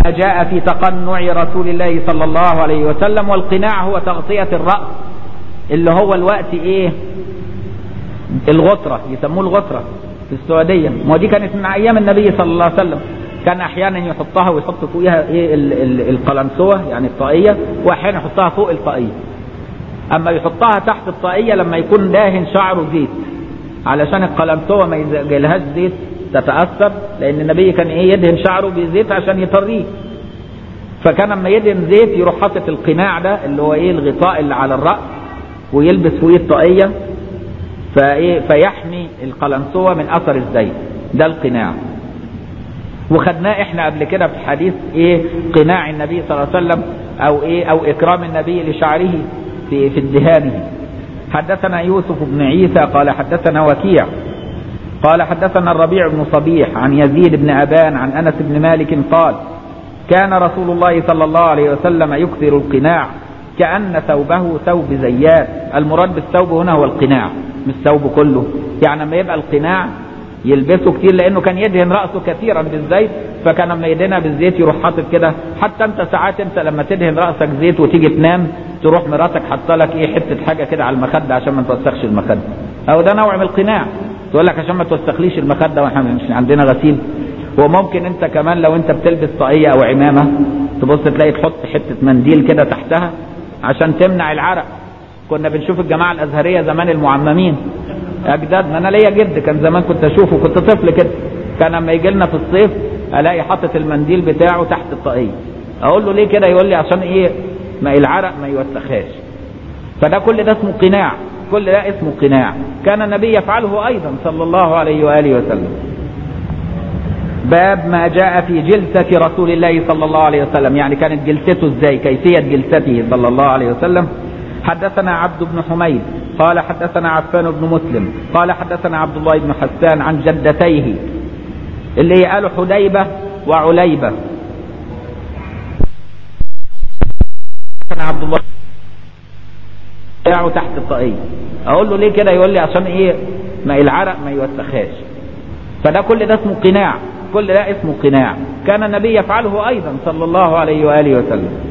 جاء في تقنع رسول الله صلى الله عليه وسلم والقناع هو تغطية الرأس اللي هو الوقت ايه الغطرة يسموه الغطرة في السعودية ما دي كانت من ايام النبي صلى الله عليه وسلم كان احيانا يحطها ويحط فوقها ايه ال- ال- القلنسوة يعني الطاقية واحيانا يحطها فوق الطاقية اما يحطها تحت الطاقية لما يكون داهن شعره زيت علشان القلنسوة ما يجيلهاش زيت تتأثر لان النبي كان ايه يدهن شعره بزيت عشان يطريه فكان لما يدهن زيت يروح حاطط القناع ده اللي هو ايه الغطاء اللي على الرأس ويلبس فوقيه الطاقية فايه فيحمي القلنسوة من اثر الزيت ده القناع وخدناه احنا قبل كده في حديث ايه قناع النبي صلى الله عليه وسلم او ايه او اكرام النبي لشعره في في ادهانه حدثنا يوسف بن عيسى قال حدثنا وكيع قال حدثنا الربيع بن صبيح عن يزيد بن ابان عن انس بن مالك قال كان رسول الله صلى الله عليه وسلم يكثر القناع كأن ثوبه ثوب زيات المراد بالثوب هنا هو القناع مش الثوب كله يعني لما يبقى القناع يلبسه كتير لانه كان يدهن راسه كثيرا بالزيت فكان لما يدهنها بالزيت يروح حاطط كده حتى انت ساعات انت لما تدهن راسك زيت وتيجي تنام تروح مراتك حاطه لك ايه حته حاجه كده على المخده عشان ما توسخش المخده او ده نوع من القناع تقول لك عشان ما توسخليش المخده واحنا مش عندنا غسيل وممكن انت كمان لو انت بتلبس طاقيه او عمامه تبص تلاقي تحط حته منديل كده تحتها عشان تمنع العرق كنا بنشوف الجماعه الازهريه زمان المعممين اجدادنا انا ليا جد كان زمان كنت اشوفه كنت طفل كده كان لما يجي لنا في الصيف الاقي حاطط المنديل بتاعه تحت الطاقيه اقول له ليه كده يقول لي عشان ايه ما العرق ما يوسخاش فده كل ده اسمه قناع كل ده اسمه قناع كان النبي يفعله ايضا صلى الله عليه واله وسلم باب ما جاء في جلسة رسول الله صلى الله عليه وسلم يعني كانت جلسته ازاي كيفية جلسته صلى الله عليه وسلم حدثنا عبد بن حميد قال حدثنا عفان بن مسلم قال حدثنا عبد الله بن حسان عن جدتيه اللي هي قالوا حديبة وعليبة حدثنا عبد الله بتاعه تحت الطاقية اقول له ليه كده يقول لي عشان ايه ما العرق ما يوسخاش فده كل ده اسمه قناع كل ده اسمه قناع كان النبي يفعله ايضا صلى الله عليه واله وسلم